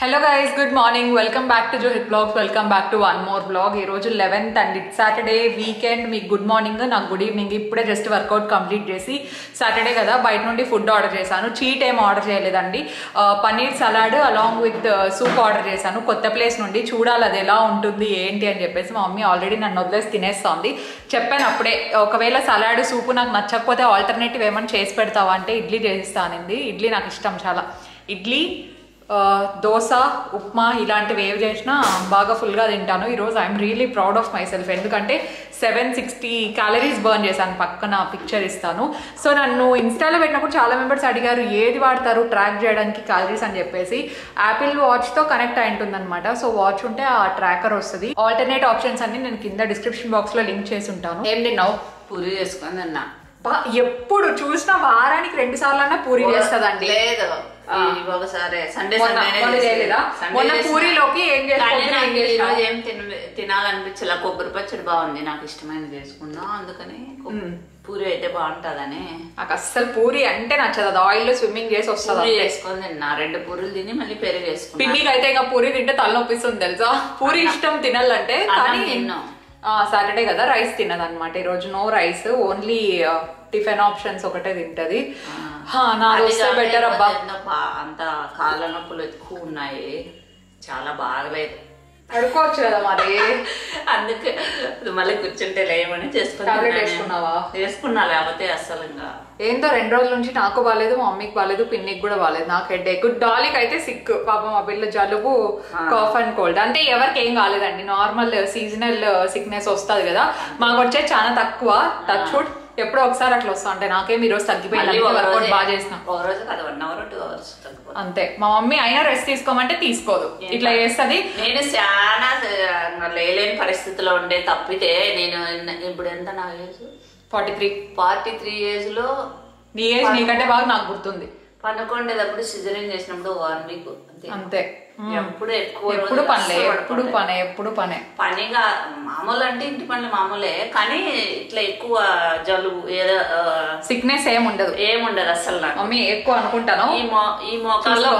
Hello guys good morning welcome back to Johith blogs welcome back to one more blog ఈ రోజు eleventh and it Saturday weekend మీకు good morning నాకు good evening ఇప్పుడే just workout complete చేసి Saturday కదా బయట నుండి ఫుడ్ ఆర్డర్ చేశాను చీట్ ఏం ఆర్డర్ చేయలేదండి ఆ, paneer salad along with soup order చేశాను కొత్త ప్లేస్ నుండి చూడాలి అది ఎలా ఉంటుంది ఏంటి అని చెప్పేసి మా మమ్మీ ఆల్రెడీ నన్ను వదిలేసి తినేస్తోంది చెప్పాను అప్పుడే ఒకవేళ సలాడ్ సూపు నాకు నచ్చకపోతే ఆల్టర్నేటివ్ ఏమైనా చేసి పెడతావా అంటే ఇడ్లీ చేసిస్తానింది ఇడ్లీ నాకు ఇష్టం చాలా ఇడ్లీ ఆ, దోశ ఉప్మా ఇలాంటివి ఏవి చేసినా బాగా ఫుల్గా తింటాను ఈరోజు I'm really proud of myself ఎందుకంటే సెవెన్ సిక్స్టీ క్యాలరీస్ బర్న్ చేశాను పక్కన పిక్చర్ ఇస్తాను సో నన్ను ఇన్స్టాలో పెట్టినప్పుడు చాలా మెంబర్స్ అడిగారు ఏది వాడతారు ట్రాక్ చేయడానికి క్యాలరీస్ అని చెప్పేసి యాపిల్ వాచ్తో కనెక్ట్ అయి ఉంటుంది అనమాట సో వాచ్ ఉంటే ఆ ట్రాకర్ వస్తుంది ఆల్టర్నేట్ ఆప్షన్స్ అన్ని నేను కింద డిస్క్రిప్షన్ బాక్స్లో లింక్ చేసి ఉంటాను ఏం తిన్నావు పూరి చేసుకొని తిన్నా బా ఎప్పుడు చూసినా వారానికి రెండు సార్లు అన్నా పూరి చేస్తుందండి లేదు ఈ ఒకసారి సండే మొన్న- సండేనే మొన్న చేసేది. చేయలేదా? సండే మొన్న చేసిన. పూరీలోకి ఏం చేసి కానీ పొద్దున ఏం నాకు ఈ చేసినావు? రోజు ఏం తిన తినాలనిపించలే కొబ్బరి పచ్చడి బాగుంది నాకు ఇష్టమైనది చేసుకున్నా అందుకని కొ- పూరి అయితే బాగుంటుందని నాకు అస్సలు పూరి అంటే నచ్చదు అది ఆయిల్ లో స్విమ్మింగ్ చేసి వస్తుంది పూరి అంతే. చేసుకొని తిన్నా రెండు పూరీలు తిని మళ్ళీ పెరుగు వేసుకున్నా పిన్నికి అయితే ఇంకా పూరి తింటే తలనొప్పిస్తుంది తెలుసా పూరి ఇష్టం తినాలంటే అన్నం కానీ తిన్నాం. సాటర్డే కదా రైస్ తినదన్నమాట ఈ రోజు no rice only tiffin options ఒకటే తింటది హా, నాది అది వస్తే కాక బెటర్ అబ్బా ఈరోజు ఏందో బా- అంత కాళ్ళ నొప్పులు ఎక్కువ ఉన్నాయి చాలా బాగలేదు పడుకోవచ్చు కదా మరి అందుకే మళ్ళీ కూర్చుంటే లేమని చేసుకుని Tablet తిన్నాను. వేసుకున్నావా? వేసుకున్నా లేకపోతే అస్సలు ఇంకా ఏందో రెండు రోజుల నుంచి నాకు బాగాలేదు మా మమ్మీకి బాగాలేదు పిన్నికి కూడా బాగాలేదు నాకు హెడ్ ఎక్ డాలీకి అయితే సిక్ పాపం మా పిల్ల జలుబు కాఫ్ అండ్ కోల్డ్ అంటే ఎవరికి ఏం కాలేదండి నార్మల్ సీజనల్ సిక్నెస్ వస్తుంది కదా మాకు వచ్చే చాలా తక్కువ టచ్ వుడ్ ఎప్పుడో ఒకసారి అట్లా వస్తా అంటే నాకేం ఈ రోజు తగ్గిపోయింది మళ్ళీ ఒక వర్కౌట్ రోజే- బాగా చేసిన ఒక రోజు కాదు వన్ అవర్ టూ అవర్స్ తగ్గిపోతుంది అంతే మా మమ్మీ అయినా రెస్ట్ తీసుకోమంటే తీసుకోదు ఇట్లా చేస్తుంది నేను చాలా ఆ, లేలేని పరిస్థితిలో ఉండే తప్పితే నేను ఎన్న- ఇప్పుడు ఎంత నా age forty three forty three age లో నీ ఏజ్ నీకంటే బాగా నాకు గుర్తుంది పనుకోండేటప్పుడు సిజరింగ్ చేసినప్పుడు వన్ వీక్ అంతే అంతే ఎప్పుడు ఎక్కువ ఎప్పుడు రోజులు పనిలే అస్సలు ఎప్పుడు పడుకోలేదు. పనే ఎప్పుడు పనే పనిగా మామూలు అంటే ఇంటి పనులు మామూలే కానీ ఇట్లా ఎక్కువ జలుబు ఏదో ఆ, సిక్నెస్ ఏం ఉండదు ఏముండదు అస్సలు నాకు మమ్మీ ఎక్కువ అనుకుంటాను ఈ మో ఈ మోకాల్లో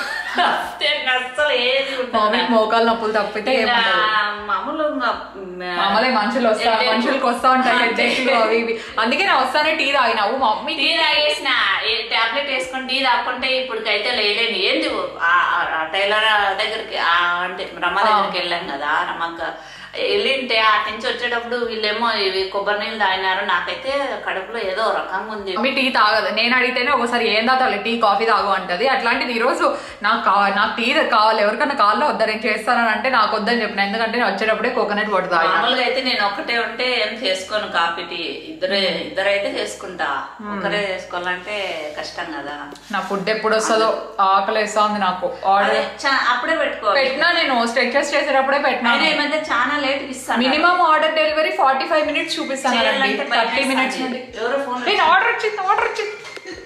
అంతే, అస్సలు ఏది ఉండదు మమ్మీ నాకు. మోకాలు నొప్పులు తప్పితే ఏం ఇంకా ఉండదు మామూలు ఇంకా, మ్, మామూలే మనుషులు వస్తా headache. మనుషులకు వస్తా ఉంటాయి హెడ్ఏక్లు అవి ఇవి అందుకే నేను వస్తానే టీ తాగినావు మా మమ్మీ టీ తాగేసిన టాబ్లెట్ వేసుకొని టీ తాకుంటే ఇప్పటికైతే లేలేను ఏంది ఆ- ఆ- ఆ టైలర్ దగ్గరికి ఆ అంటే రమ్మ దగ్గరికి వెళ్ళాం కదా రమ్మక్క వెళ్ళింటే అటు నుంచి వచ్చేటప్పుడు వీళ్ళేమో ఇవి కొబ్బరి నీళ్ళు తాగినారు నాకైతే కడుపులో ఏదో రకంగా ఉంది మమ్మీ టీ తాగదు నేను అడిగితేనే ఒకసారి ఏం తాగాలి టీ కాఫీ తాగు అంటది అట్లాంటిది ఈ రోజు నాకు కా- నాకు టీ కావాలి ఎవరికన్నా కాల్లో వద్దా నేను చేస్తానని అంటే నాకు వద్దని చెప్పిన ఎందుకంటే నేను వచ్చేటప్పుడే కోకోనట్ వాటర్ తాగిన మామూలుగా అయితే నేను ఒకటే ఉంటే ఏం చేసుకోను కాఫీ టీ ఇద్దరే ఇద్దరైతే చేసుకుంటా ఒకరే చేసుకోవాలంటే కష్టం కదా నా ఫుడ్ ఎప్పుడు వస్తుందో ఆకలి వేస్తుంది నాకు ఆర్డర్ అదే చా- అప్పుడే పెట్టుకోవాలి పెట్టినా నేను స్ట్రెచెస్ చేసేటప్పుడే పెట్టినా అయినా ఈ మధ్య చాలా లేట్ ఇస్తాను minimum order delivery forty five minutes చూపిస్తాను చేయాలంటే భయం థర్టీ మినిట్స్ వేస్తుంది. ఎవరో ఫోన్ నేను ఆర్డర్ వచ్చింది ఆర్డర్ వచ్చింది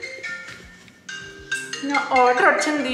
నా ఆర్డర్ వచ్చింది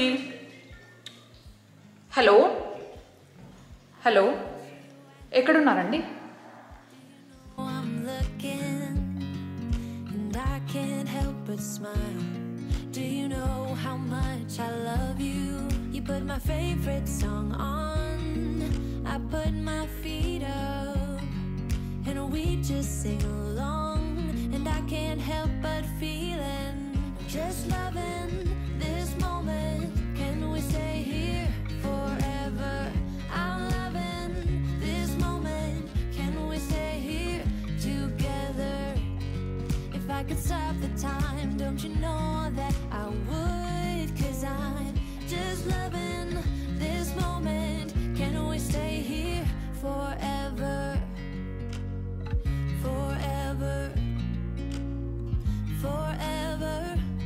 హలో హలో ఎక్కడున్నారండి I'm looking, and I can't help but smile. Do you know how much I love you? You put my favorite song on, I put my feet up, and we just sing along. And I can't help but feeling, just loving this moment. Can we stay here forever? I'm loving this moment. Can we stay here together? If I could stop the time, don't you know that I would? Cause I'm just loving this moment. Can we stay here forever? Forever. Forever.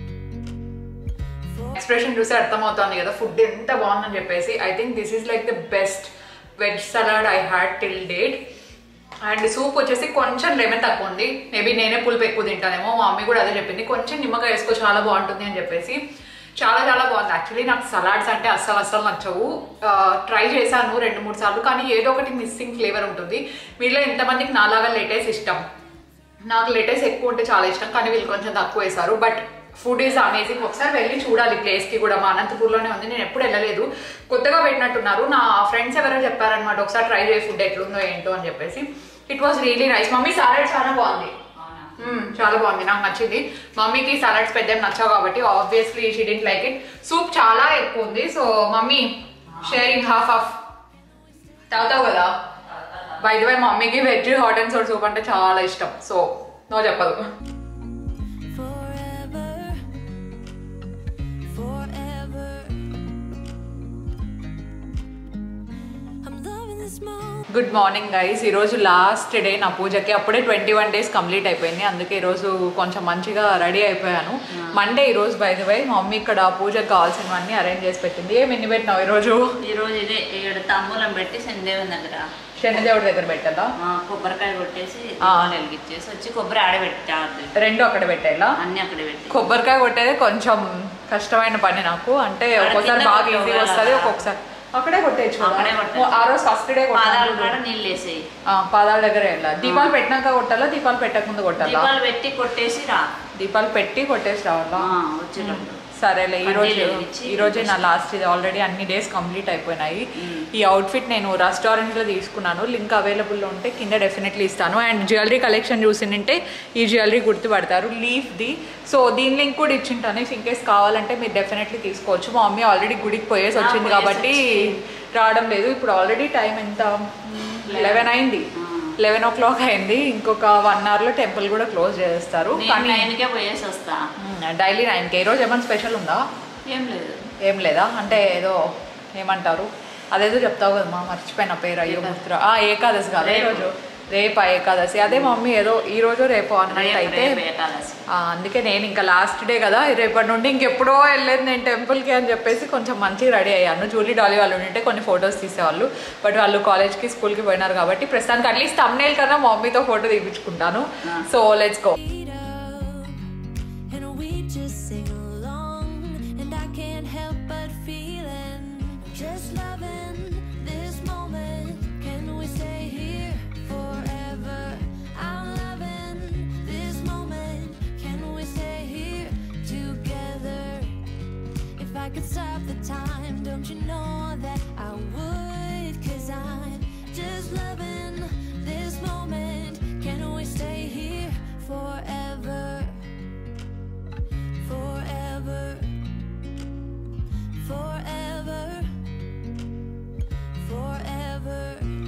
For- expression చూసి అర్థమవుతోంది కదా food ఎంత బాగుందని చెప్పేసి I think this is like the best veg salad I had till date and soup వచ్చేసి కొంచెం lemon తక్కువ ఉంది మేబీ నేనే పులుపు ఎక్కువ తింటానేమో మా మమ్మీ కూడా అదే చెప్పింది కొంచెం నిమ్మకాయ వేసుకో చాలా బాగుంటుంది అని చెప్పేసి చాలా చాలా బాగుంది యాక్చువల్లీ నాకు సలాడ్స్ అంటే అస్సలు అస్సలు నచ్చవు ట్రై చేశాను రెండు మూడు సార్లు కానీ ఏదో ఒకటి మిస్సింగ్ ఫ్లేవర్ ఉంటుంది మీలో ఎంతమందికి నాలాగా లెటెస్ ఇష్టం నాకు లెటెస్ ఎక్కువ ఉంటే చాలా ఇష్టం కానీ వీళ్ళు కొంచెం తక్కువ వేశారు బట్ ఫుడ్ ఈజ్ అమేజింగ్ ఒకసారి వెళ్ళి చూడాలి ప్లేస్ కి కూడా మా అనంతపూర్లోనే ఉంది నేను ఎప్పుడు వెళ్ళలేదు కొత్తగా పెట్టినట్టున్నారు నా ఫ్రెండ్స్ ఎవరో చెప్పారనమాట ఒకసారి ట్రై చేసి ఫుడ్ ఎట్లుందో ఏంటో అని చెప్పేసి it was really nice mummy salad చాలా బాగుంది అవునా మ్మ్, చాలా బాగుంది నాకు నచ్చింది మమ్మీకి సలాడ్స్ పెద్ద నచ్చావు కాబట్టి obviously she didn't like it soup చాలా ఎక్కువ ఉంది so mummy sharing half of తాగుతావు కదా బై ద వై మమ్మీకి veg hot and sour soup అంటే చాలా ఇష్టం సో నో చెప్పదు forever, forever. I'm loving this moment. Good morning guys ఈరోజు లాస్ట్ డే నా పూజకి అప్పుడే ట్వంటీ వన్ డేస్ కంప్లీట్ అయిపోయింది అందుకే ఈరోజు కొంచెం మంచిగా రెడీ అయిపోయాను మండే ఈరోజు బై ద వై మా మమ్మీ ఇక్కడ పూజకు కావాల్సినవన్నీ అరేంజ్ చేసి పెట్టింది ఏమి ఎన్ని పెట్టినావు ఈరోజు ఈ రోజు ఇదే ఏడు తాంబూలం పెట్టి శనిదేవుని దగ్గర శనిదేవుడి దగ్గర పెట్టదా ఆ, కొబ్బరికాయ కొట్టేసి దీపాలు వెలిగించేసి వచ్చి కొబ్బరి ఆడబెట్టి రెండు అక్కడ పెట్టేలా అన్ని అక్కడ పెట్టి కొబ్బరికాయ కొట్టేది కొంచెం కష్టమైన పని నాకు అంటే ఆడ ఒక్కోసారి కింద బాగా కొట్టవు ఈజీగా వస్తుంది కదా. ఒక్కొక్కసారి అక్కడే కొట్టేయచ్చు కదా. అక్కడే కొట్టేయచ్చు. ఓ, ఆ రోజు ఫస్ట్ డే పాదాలు కొట్టాలి కూడా నీళ్ళు వేసేయి పాదాల దగ్గర వెళ్ళాలి దీపాలు పెట్టినాక కొట్టాలా దీపాలు పెట్టక ముందు కొట్టాలా దీపాలు పెట్టి కొట్టేసి రా దీపాలు పెట్టి కొట్టేసి రావాలా ఆ, వచ్చేటప్పుడు సరేలే ఈ రోజు కడ్డీలు వెలిగించి ఈ రోజే నా లాస్ట్ ఇది ఆల్రెడీ అన్ని డేస్ కంప్లీట్ అయిపోయినాయి ఈ అవుట్ఫిట్ నేను రెస్టారెంట్ లో తీసుకున్నాను లింక్ అవైలబుల్ ఉంటే కింద డెఫినెట్లీ ఇస్తాను అండ్ జ్యువెలరీ కలెక్షన్ చూసింటే ఈ జ్యువెలరీ గుర్తుపడతారు లీఫ్ ది సో దీని లింక్ కూడా ఇచ్చింటాను ఇఫ్ ఇన్ కేస్ కావాలంటే మీరు డెఫినెట్లీ తీసుకోవచ్చు మా మమ్మీ ఆల్రెడీ గుడికి పోయేసి ఆ, వచ్చింది పోయేసి కాబట్టి రావడం లేదు ఇప్పుడు ఆల్రెడీ టైం ఎంత లెవెన్ అయింది లెవెన్ ఓ క్లాక్ అయింది ఇంకొక వన్ అవర్లో టెంపుల్ కూడా క్లోజ్ చేస్తారు నేను కానీ నైన్కే పోయేసి వస్తా డైలీ నైన్కి ఈ రోజు ఏమైనా స్పెషల్ ఉందా ఏం లేదు ఏం లేదా అంటే ఏదో ఏమంటారు అదేదో చెప్తావు కదా మా మర్చిపోయిన పేరు అయ్యో గుర్తురా ఆ ఏకాదశి కాదు రేపు. ఈరోజు రేపా ఏకాదశి అదే మమ్మీ ఏదో ఈ రోజు రేపు అన్నట్టు రేపు అయితే రేపు ఏకాదశి ఆ, అందుకే నేను ఇంకా లాస్ట్ డే కదా రేపటి నుండి ఇంకెప్పుడో వెళ్ళలేదు నేను టెంపుల్కి అని చెప్పేసి కొంచెం మంచిగా రెడీ అయ్యాను జూలీ డాలీ వాళ్ళు ఉంటే కొన్ని ఫొటోస్ తీసేవాళ్ళు బట్ వాళ్ళు కాలేజ్కి స్కూల్కి పోయినారు కాబట్టి ప్రస్తుతానికి అట్లీస్ట్ తమ్నేల్ కన్నా మా మమ్మీతో ఫోటో తీపించుకుంటాను so let's go Beat up, and we just sing along. And I can't help but feeling just loving this moment. Can we stay here forever? I'm loving this moment. Can we stay here together? If I could stop the time, don't you know that I would? Cause I'm just loving this moment. Can we stay here forever? Forever. Forever. Forever.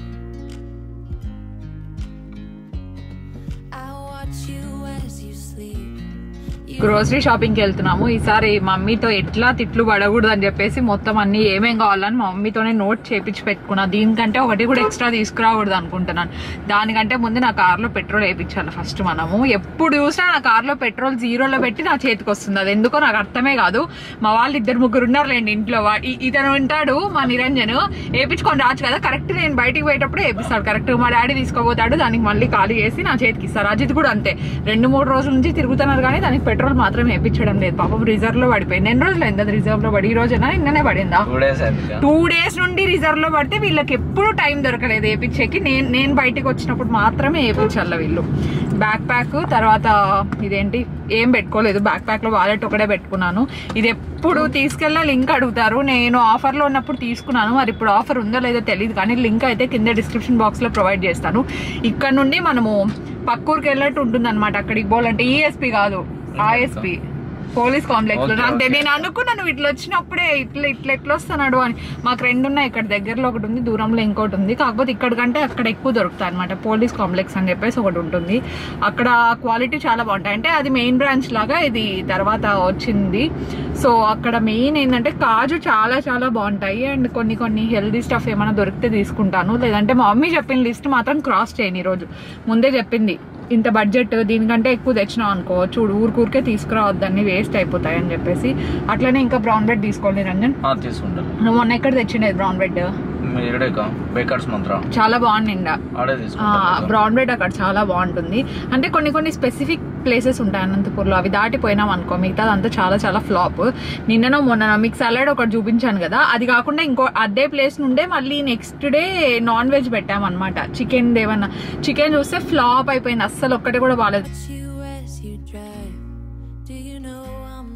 I watch you as you sleep. You grocery షాపింగ్కి వెళ్తున్నాము ఈసారి మమ్మీతో ఎట్లా తిట్లు పడకూడదు అని చెప్పేసి మొత్తం అన్ని ఏమేం కావాలని మా మమ్మీతోనే నోట్ చేపించి పెట్టుకున్నా దీనికంటే ఒకటి కూడా ఎక్స్ట్రా తీసుకురాకూడదు అనుకుంటున్నాను దానికంటే ముందు నా కార్లో పెట్రోల్ వేయించాలి ఫస్ట్ మనము ఎప్పుడు చూసినా నా కార్లో పెట్రోల్ జీరోలో పెట్టి నా చేతికి వస్తుంది అది ఎందుకో నాకు అర్థమే కాదు మా వాళ్ళు ఇద్దరు ముగ్గురు ఉన్నారులేండి ఇంట్లో వా- ఇ- ఇతను ఉంటాడు మా నిరంజన్ వేయించుకొని రావచ్చు కదా కరెక్ట్ నేను బయటికి పోయేటప్పుడు వేపిస్తాడు కరెక్ట్ మా డాడీ తీసుకోపోతాడు దానికి మళ్ళీ ఖాళీ చేసి నా చేతికి ఇస్తారు అజిత్ కూడా అంతే రెండు మూడు రోజుల నుంచి తిరుగుతున్నారు కానీ దానికి పెట్రోల్ మాత్రం వేయించడం లేదు పాపం రిజర్వ్ లో పడిపోయింది ఎన్ని రోజులు అయింది అది రిజర్వ్ లో పడి ఈ రోజేనా నిన్ననే పడిందా టూ డేస్ అయింది టూ డేస్ నుండి రిజర్వ్ లో పడితే వీళ్ళకి ఎప్పుడు టైం దొరకలేదు వేపించేకి నేను నేను బయటికి వచ్చినప్పుడు మాత్రమే వేపించాల వీళ్ళు బ్యాక్ ప్యాక్ తర్వాత ఇదేంటి ఏం పెట్టుకోలేదు బ్యాక్ ప్యాక్ లో వాలెట్ ఒకటే పెట్టుకున్నాను ఇది ఎప్పుడు తీసుకెళ్ళినా లింక్ అడుగుతారు నేను ఆఫర్ లో ఉన్నప్పుడు తీసుకున్నాను మరి ఇప్పుడు ఆఫర్ ఉందో లేదో తెలియదు కానీ లింక్ అయితే కింద డిస్క్రిప్షన్ బాక్స్ లో ప్రొవైడ్ చేస్తాను ఇక్కడ నుండి మనము పక్కూరికి వెళ్ళినట్టు ఉంటుంది అనమాట అక్కడికి పోవాలంటే ఈఎస్పి కాదు ఆఎస్పి పోలీస్ కాంప్లెక్స్ లో Okay, నాకు తె- okay. నేను అనుకున్నాను నువ్వు ఇట్లా వచ్చినప్పుడే ఇట్లా ఇట్లా ఎట్లా వస్తున్నాడు అని మాకు రెండు ఉన్నాయి ఇక్కడ దగ్గరలో ఒకటి ఉంది దూరంలో ఇంకోటి ఉంది కాకపోతే ఇక్కడ కంటే అక్కడ ఎక్కువ దొరుకుతాయి అనమాట పోలీస్ కాంప్లెక్స్ అని చెప్పేసి ఒకటి ఉంటుంది అక్కడ క్వాలిటీ చాలా బాగుంటాయి అంటే అది మెయిన్ బ్రాంచ్ లాగా ఇది తర్వాత వచ్చింది సో అక్కడ మెయిన్ ఏంటంటే కాజు చాలా చాలా బాగుంటాయి అండ్ కొన్ని కొన్ని హెల్దీ స్టఫ్ ఏమైనా దొరికితే తీసుకుంటాను లేదంటే మా మమ్మీ చెప్పిన లిస్ట్ మాత్రం క్రాస్ చేయను ఈరోజు ముందే చెప్పింది ఇంత బడ్జెట్ దీనికంటే ఎక్కువ తెచ్చినావు అనుకో చూడు ఊరికూరికే తీసుకురావద్దని వేస్ట్ అయిపోతాయి అని చెప్పేసి అట్లనే ఇంకా బ్రౌన్ బ్రెడ్ తీసుకోండి రంజన్ తీసుకుంటాను నువ్వు మొన్న ఎక్కడ తెచ్చిండేది బ్రౌన్ బ్రెడ్ ఇక్కడేక బేకర్స్ మంత్ర చాలా బాగుండిండా ఆడే తీసుకుంటాను బ్రౌన్ బ్రెడ్ అక్కడ చాలా బాగుంటుంది అంటే కొన్ని కొన్ని స్పెసిఫిక్ ప్లేసెస్ ఉంటాయి అనంతపూర్లో అవి దాటిపోయినాం అనుకో మిగతా అంతా చాలా చాలా ఫ్లాప్ నిన్ననో మొన్న మీకు సలాడ్ ఒకటి చూపించాను కదా అది కాకుండా ఇంకో అదే ప్లేస్ నుండే మళ్ళీ నెక్స్ట్ డే నాన్ వెజ్ పెట్టామన్నమాట చికెన్ ఏమన్నా చికెన్ చూస్తే ఫ్లాప్ అయిపోయింది అస్సలు ఒక్కటి కూడా బాగాలేదు watch you as you drive. Do you know I'm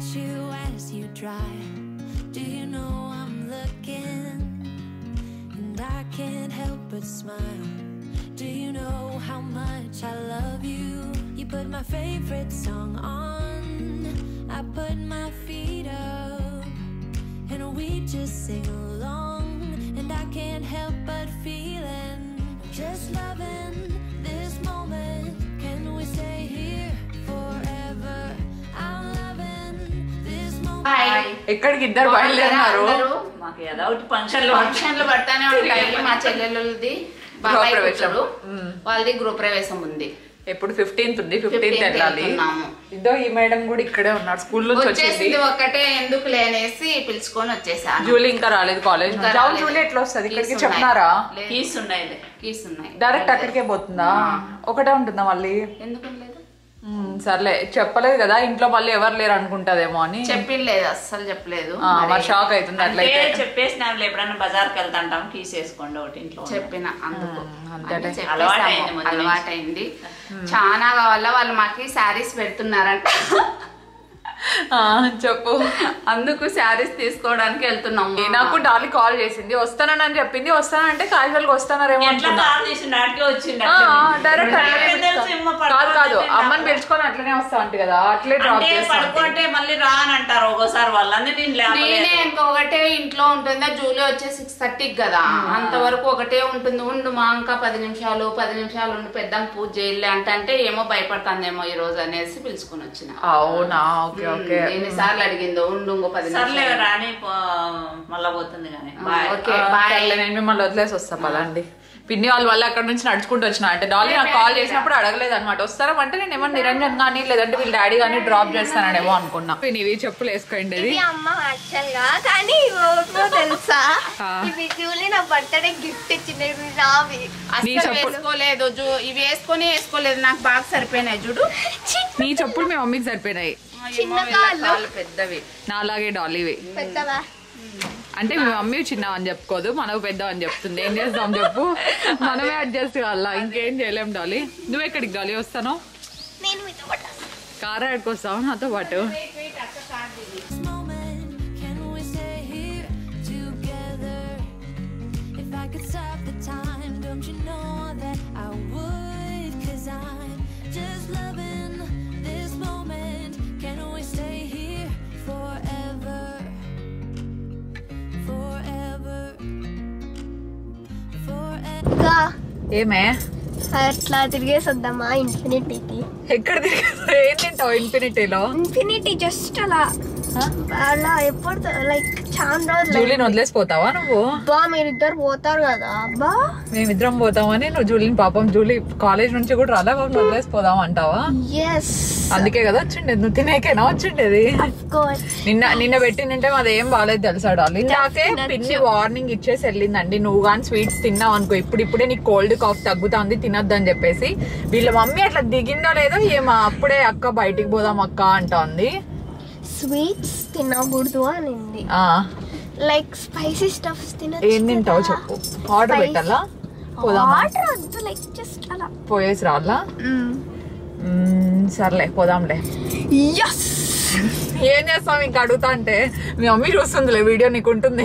you as you drive. Do you know I'm looking? And I can't help but smile. Do you know how much I love you? You put my favorite song on. I put my feet up. And we just sing along. And I can't help but feeling just loving this moment. Can we stay here forever? I'm loving this moment. Hi ఎక్కడికి ఇద్దరు బయలుదేరినారు అందరూ మాకు ఏదో ఒకటి ఫంక్షన్లు ఫంక్షన్లు పడతానే ఉంటాయి మా చెల్లెళ్ళది బాబాయ్ గృహప్రవేశం. కూతురు వాళ్ళది గృహప్రవేశం ఉంది ఎప్పుడు ఫిఫ్టీన్త్ ఉంది ఫిఫ్టీన్త్ 15th వెళ్ళాలి వెళ్తున్నాము. ఇదో ఈ మేడం కూడా ఇక్కడే ఉన్నారు స్కూల్ నుంచి వచ్చింది వచ్చేసింది ఒక్కటే ఎందుకు లేనేసి పిలుచుకొని వచ్చేసాను జూలీ ఇంకా రాలేదు కాలేజ్ ఇంకా నుంచి అవును రాలేదు. జూలీ ఎట్లా వస్తుంది ఇక్కడికి Keys చెప్తున్నారా ఉన్నాయి. కీస్ ఉన్నాయి కీస్ ఉన్నాయి డైరెక్ట్ అక్కడికే పోతుందా ఒకటే ఉంటుందా మళ్ళీ ఎందుకు లేదు మ్మ్, సర్లే చెప్పలేదు కదా ఇంట్లో మళ్ళీ ఎవరు లేరు అనుకుంటదేమో అని చెప్పలేదు అస్సలు చెప్పలేదు ఆ, మరి మరి షాక్ అవుతుంది అంటే అట్లయితే చెప్పేసినాం ఎప్పుడైనా బజార్కి వెళ్తాంటాం కీస్ వేసుకోండి ఒకటి ఇంట్లో ఉన్న. చెప్పిన అందుకు అంతేలే. అంటే చెప్పేసాము. అలవాటైంది ముందు నుంచి. అలవాటైంది చాలా కావాల వాళ్ళు మాకి శారీస్ పెడుతున్నారంట ఆ, చెప్పు అందుకు శారీస్ తీసుకోవడానికి వెళ్తున్నాము నాకు డాలీ కాల్ చేసింది వస్తానని చెప్పింది వస్తానంటే క్యాజువల్ గా వస్తానారేమో ఎట్లా అనుకున్నా కాల్ చేసి నాటికి వచ్చింది ఆ, డైరెక్ట్ అట్లనే నాకేం తెలుసు, పిలుస్తా. ఏమో కాదు కాదు పడుకోవట్లేదు అమ్మని నాకు. పిలుచుకొని అట్లనే వస్తా అంటే కదా అట్లే డ్రాప్ అంటే చేస్తా పడుకుంటే మళ్ళీ రా అని అంటారు ఒక్కోసారి వాళ్ళు అందుకే నేను నేనే లేపలేదు ఇంకొకటే ఇంట్లో ఉంటుందా జూలీ వచ్చే సిక్స్ థర్టీకి కదా అంతవరకు ఒకటే ఉంటుంది ఉండు మా ఇంకా పది నిమిషాలు పది నిమిషాలు ఉండి పెద్దాం పూజ చేయలే అంటే అంటే ఏమో భయపడుతుందేమో ఈ రోజు అనేసి పిలుచుకొని వచ్చిన అవునా ఓకే ఓకే ఎన్నిసార్లు అడిగిందో ఉండు ఇంకో పది సర్లే నిమిషాలు రాని పో- మళ్ళా పోతుంది కానీ బాయ్ ఓకే ఆ, బాయ్ సర్లే, నేను మిమ్మల్ని వదిలేసి వస్తా పదండి పిన్ని వాళ్ళు వల్ల అక్కడ నుంచి నడుచుకుంటూ వచ్చిన అంటే డాలీ నాకు కాల్ చేసినప్పుడు అడగలేదు అనమాట వస్తారా నేను ఏమన్నా నిరంజన్ కానీ లేదంటే వీళ్ళ డాడీ కానీ డ్రాప్ చేస్తాననేమో అనుకున్నా ఇవి చెప్పులు వేసుకోండి ఇది అమ్మ యాక్చువల్ గా కానీ ఓటో తెలుసా ఇవి జూలీ నా బర్త్డే గిఫ్ట్ ఇచ్చింది ఇవి నావి నీ అస్సలు చెప్పులు- వేసుకోలేదు జూ ఇవి వేసుకొని వేసుకోలేదు నాకు బాగా సరిపోయినాయి చూడు నీ చెప్పులు మీ మమ్మీకి సరిపోయినాయి చిన్న ఏమో వీళ్ళ కాళ్ళు. కాళ్ళు పెద్దవి నాలాగే డాలీవి పెద్దవా అంటే మీ మమ్మీ చిన్న అని చెప్పుకోదు మనకు పెద్ద అని చెప్తుంది ఏం చేస్తాం చెప్పు మనమే అడ్జస్ట్ కావాలా ఇంకేం చేయలేం డాలీ నువ్వు ఎక్కడికి డాలీ వస్తాను నేను మీతో పాటు కార్ ఆడికి వస్తావు నాతో పాటు this moment? Can we stay here together? If I could stop the time, don't you know that I would? Cause I'm just loving this moment. Can we stay here forever? Forever. Forever. ఇంకా ఏమే అట్లా తిరిగేసి వద్దామా ఇన్ఫినిటీకి ఎక్కడ తిరిగి ఏం తింటావు ఇన్ఫినిటీలో infinity just అలా అలా ఎప్పుడు లైక్ చాలా రోజులు జూలీని వదిలేసిపోతావా నువ్వు అబ్బా మీరిద్దరు పోతారు కదా అబ్బా మేమిద్దరం పోతామని నువ్వు జూలీని పాపం జూలీ కాలేజ్ నుంచి కూడా రాలే పాపం వదిలేసిపోదాం అంటావా ఎస్ అందుకే కదా వచ్చిండేది నువ్వు తినేకేనా వచ్చిండేది అఫ్ కోర్స్ నిన్న నిన్న పెట్టిందంటే మాది ఏం బాగాలేదు తెలుసా డాలి ఇందాకే తినొచ్చు. పిన్ని వార్నింగ్ ఇచ్చేసి వెళ్ళిందండి నువ్వు కానీ స్వీట్స్ తిన్నావు అనుకో ఇప్పుడు ఇప్పుడే నీకు కోల్డ్ కాఫ్ తగ్గుతుంది తినొద్దని చెప్పేసి వీళ్ళ మమ్మీ అట్లా దిగిందో లేదో ఏమో అప్పుడే అక్క బయటికి పోదాం అక్క అంటోంది స్వీట్స్ తినకూడదు అనింది ఆ లైక్ స్పైసీ స్టఫ్ ఏం తింటావు చెప్పు ఆర్డర్ పెట్టాలా పోదామా వాటర్ వద్దు లైక్ జస్ట్ అలా పోయేసి రాలా మ్మ్, సర్లే పోదాంలే ఎస్ ఏం చేస్తాం ఇంకా అడుగుతా అంటే మీ మమ్మీ చూస్తుందిలే వీడియో నీకు ఉంటుంది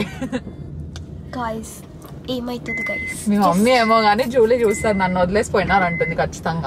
గాయస్ ఏమైతుంది గైస్ మీ మమ్మీ ఏమో గానీ జూలీ చూస్తారు నన్ను వదిలేసిపోయినారు అంటుంది ఖచ్చితంగా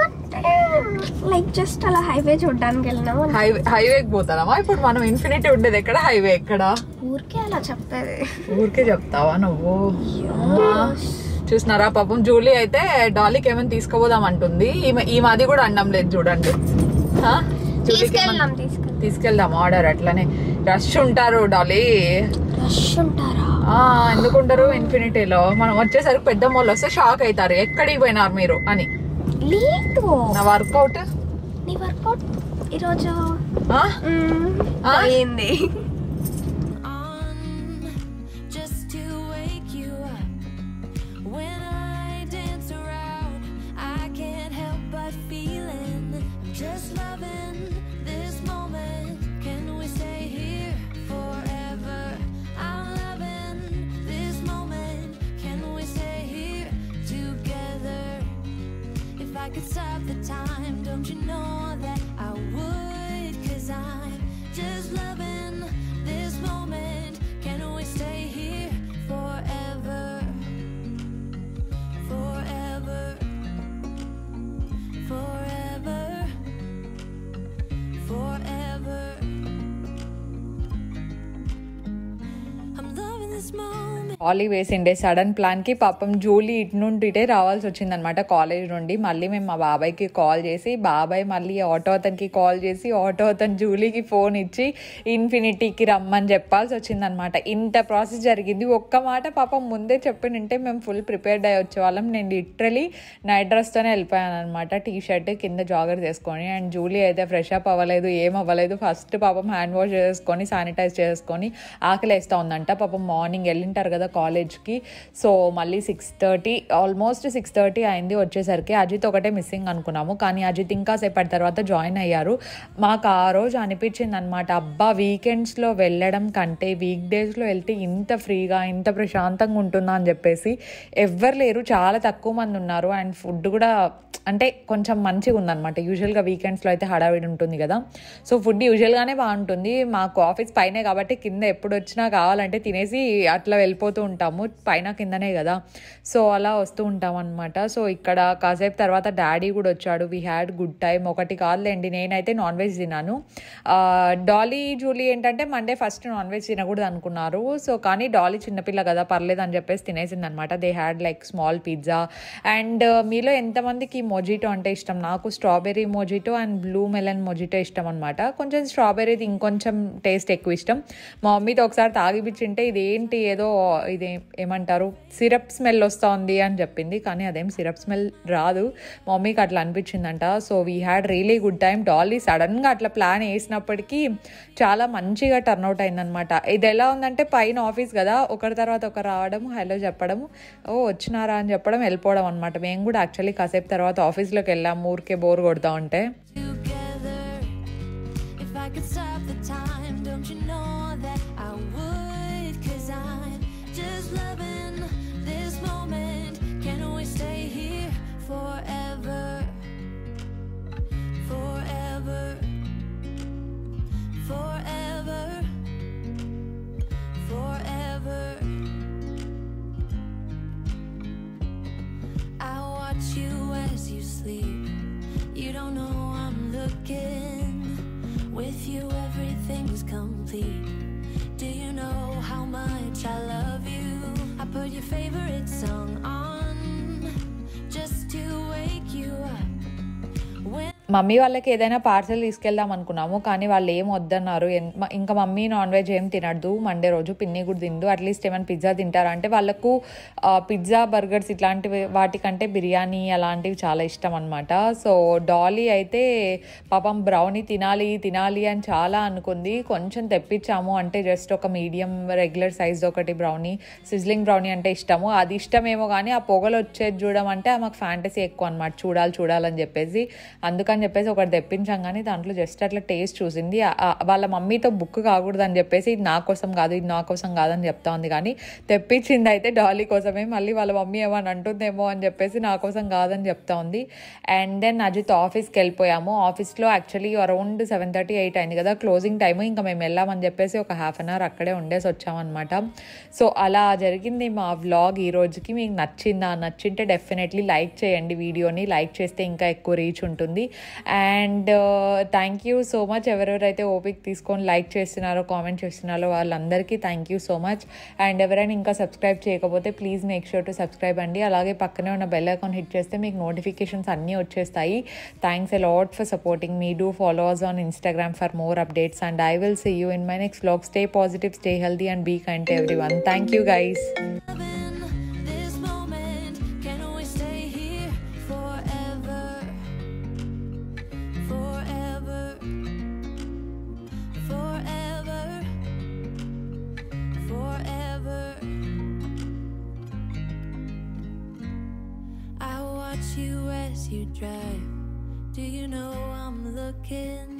లైక్ జస్ట్ అలా హైవే చూడడానికి వెళ్ళినాము హైవే హైవేకి పోతానమ్మా ఇప్పుడు మనం ఇన్ఫినిటీ ఉండేది ఎక్కడ హైవే ఎక్కడ ఊరికే అలా చెప్పేది ఊరికే చెప్తావా నువ్వు ఆ, చూసినారా పాపం జూలీ అయితే డాలీకి ఏమైనా తీసుకుపోదాం అంటుంది ఈమె ఈమె అది కూడా అండం లేదు చూడండి ఆ? జూలీకి ఏమన్నా తీసుకెళ్దాం తీసుకెళ్దాం తీసుకెళ్దాం ఆర్డర్ అట్లనే రష్ ఉంటారు డాలీ రష్ ఉంటారా ఆ ఎందుకుంటారు ఇన్ఫినిటీలో మనం వచ్చేసరికి పెద్ద మోళ్ళు వస్తే షాక్ అవుతారు ఎక్కడికి పోయినారు మీరు అని లేదు నా వర్కౌట్ నీ వర్కౌట్ ఈరోజు ఆ? మ్మ్, ఆ? అయింది on just to wake you up. When I dance around, I can't help but feeling just loving this moment. Can we stay here forever? I'm loving this moment. Can we stay here together? If I could stop the time, don't you know that I would? Cause I'm just loving this moment. Can we stay here forever? Forever. Forever. Forever. I'm loving this moment. ఆలీ వేసిండే sudden ప్లాన్కి పాపం Julie ఇటు నుండి ఇటే రావాల్సి వచ్చిందనమాట college నుండి మళ్ళీ మేము మా బాబాయ్కి కాల్ చేసి బాబాయ్ మళ్ళీ ఆటో అతనికి కాల్ చేసి ఆటో అతను జూలీకి ఫోన్ ఇచ్చి ఇన్ఫినిటీకి రమ్మని చెప్పాల్సి వచ్చిందనమాట ఇంత ప్రాసెస్ జరిగింది ఒక్క మాట పాపం ముందే చెప్పినంటే మేము ఫుల్ ప్రిపేర్డ్ అయ్యి వచ్చేవాళ్ళం నేను లిటరలీ నైట్ డ్రెస్తోనే వెళ్ళిపోయాను అనమాట టీ షర్ట్ కింద జాగర్ చేసుకొని అండ్ జూలీ అయితే ఫ్రెష్ అప్ అవ్వలేదు ఏం అవ్వలేదు ఫస్ట్ పాపం హ్యాండ్ వాష్ చేసుకొని శానిటైజ్ చేసుకొని ఆకలి వేస్తూ ఉందంట పాపం మార్నింగ్ వెళ్ళింటారు కదా కాలేజ్కి సో మళ్ళీ six thirty almost six thirty అయింది వచ్చేసరికి అజిత్ ఒకటే మిస్సింగ్ అనుకున్నాము కానీ అజిత్ ఇంకా సేపటి తర్వాత జాయిన్ అయ్యారు మాకు ఆ రోజు అనిపించింది అనమాట అబ్బా వీకెండ్స్లో వెళ్ళడం కంటే వీక్ డేస్లో వెళ్తే ఇంత ఫ్రీగా ఇంత ప్రశాంతంగా ఉంటుందా అని చెప్పేసి ఎవ్వరు లేరు చాలా తక్కువ మంది ఉన్నారు అండ్ ఫుడ్ కూడా అంటే కొంచెం మంచిగా ఉందన్నమాట యూజువల్గా వీకెండ్స్లో అయితే హడావిడి ఉంటుంది కదా సో ఫుడ్ యూజువల్గానే బాగుంటుంది మాకు ఆఫీస్ పైనే కాబట్టి కింద ఎప్పుడు వచ్చినా కావాలంటే తినేసి అట్లా వెళ్ళిపోతూ ఉంటాము పైన కిందనే కదా సో అలా వస్తూ ఉంటాం అనమాట సో ఇక్కడ కాసేపు తర్వాత డాడీ కూడా వచ్చాడు వీ హ్యాడ్ గుడ్ టైం ఒకటి కాదులేండి నేనైతే నాన్ వెజ్ తిన్నాను ఆ, డాలీ జూలీ ఏంటంటే మండే ఫస్ట్ నాన్ వెజ్ తినకూడదు అనుకున్నారు సో కానీ డాలీ చిన్నపిల్ల కదా పర్లేదు అని చెప్పేసి తినేసింది అనమాట they had like small pizza and మీలో ఎంతమందికి మొజిటో అంటే ఇష్టం నాకు strawberry mojito and blue melon mojito ఇష్టం అనమాట కొంచెం స్ట్రాబెర్రీది ఇంకొంచెం టేస్ట్ ఎక్కువ ఇష్టం మా మమ్మీతో ఒకసారి తాగిపించింటే ఇది ఏంటి ఏదో ఇది ఏమంటారు సిరప్ స్మెల్ వస్తుంది అని చెప్పింది కానీ అదేం సిరప్ స్మెల్ రాదు మా మమ్మీకి అట్లా అనిపించిందంట so we had really good time Dolly సడన్గా అట్లా ప్లాన్ వేసినప్పటికీ చాలా మంచిగా టర్న్అవుట్ అయిందనమాట ఇది ఎలా ఉందంటే పైన ఆఫీస్ కదా ఒకరి తర్వాత ఒకరు రావడం హలో చెప్పడం ఓ వచ్చినారా అని చెప్పడం వెళ్ళిపోవడం అనమాట మేము కూడా యాక్చువల్లీ కాసేపు తర్వాత ఆఫీస్లోకి వెళ్ళాము ఊరికే బోర్ కొడతా ఉంటే together. If I could stop the time, don't you know that I would? Cause I'm just loving this moment. Can we stay here forever? Forever. Forever. Forever. I watch you as you sleep. You don't know I'm looking. With you, everything's complete. Do you know how much I love you? I put your favorite song on just to wake you up. When mummy వాళ్ళకి ఏదైనా parcel తీసుకెళ్దాం అనుకున్నాము కానీ వాళ్ళు ఏం వద్దన్నారు ఎన్- మ- ఇంకా మమ్మీ నాన్ వెజ్ ఏం తినద్దు మండే రోజు పిన్ని కూడా తిందు అట్లీస్ట్ ఏమైనా పిజ్జా తింటారా అంటే వాళ్ళకు ఆ, పిజ్జా బర్గర్స్ ఇట్లాంటివి వాటికంటే బిర్యానీ అలాంటివి చాలా ఇష్టం అనమాట సో డాలీ అయితే పాపం బ్రౌనీ తినాలి తినాలి అని చాలా అనుకుంది కొంచెం తెప్పించాము అంటే జస్ట్ ఒక మీడియం రెగ్యులర్ సైజ్ ఒకటి బ్రౌనీ సిజ్లింగ్ బ్రౌనీ అంటే ఇష్టము అది ఇష్టమేమో కానీ ఆ పొగలు వచ్చేది చూడడం అంటే మాకు ఫ్యాంటసీ ఎక్కువ అనమాట చూడాలి చూడాలని చెప్పేసి అందుకని చెప్పేసి ఒకటి తెప్పించాం కానీ దాంట్లో జస్ట్ అట్లా టేస్ట్ చూసింది ఆ- ఆ వాళ్ళ మమ్మీతో బుక్ కాకూడదు అని చెప్పేసి ఇది నా కోసం కాదు ఇది నా కోసం కాదని చెప్తా ఉంది కానీ తెప్పించింది అయితే డాలీ కోసమే మళ్ళీ వాళ్ళ మమ్మీ ఏమని అంటుందేమో అని చెప్పేసి నా కోసం కాదని చెప్తా ఉంది అండ్ దెన్ అజిత్ ఆఫీస్కి వెళ్ళిపోయాము ఆఫీస్లో actually around seven thirty eight అయింది కదా క్లోజింగ్ టైం ఇంకా మేము వెళ్ళామని చెప్పేసి ఒక హాఫ్ అన్ అవర్ అక్కడే ఉండేసి వచ్చామన్నమాట సో అలా జరిగింది మా వ్లాగ్ ఈ రోజుకి మీకు నచ్చిందా నచ్చింటే డెఫినెట్లీ లైక్ చేయండి వీడియోని లైక్ చేస్తే ఇంకా ఎక్కువ రీచ్ ఉంటుంది and thank you so much ఎవరెవరైతే ఓపిక తీసుకొని లైక్ చేస్తున్నారో కామెంట్ చేస్తున్నారో వాళ్ళందరికీ thank you so much and ఎవరైనా ఇంకా సబ్స్క్రైబ్ చేయకపోతే please make sure to subscribe అండి అలాగే పక్కనే ఉన్న బెల్ ఐకాన్ హిట్ చేస్తే మీకు నోటిఫికేషన్స్ అన్నీ వచ్చేస్తాయి thanks a lot for supporting మీ do followers on Instagram for more updates and I will see you in my next vlog stay positive stay healthy and be kind to everyone thank you guys loving this moment, can we stay here forever? Forever. Forever. Forever. I watch you as you drive. Do you know I'm looking?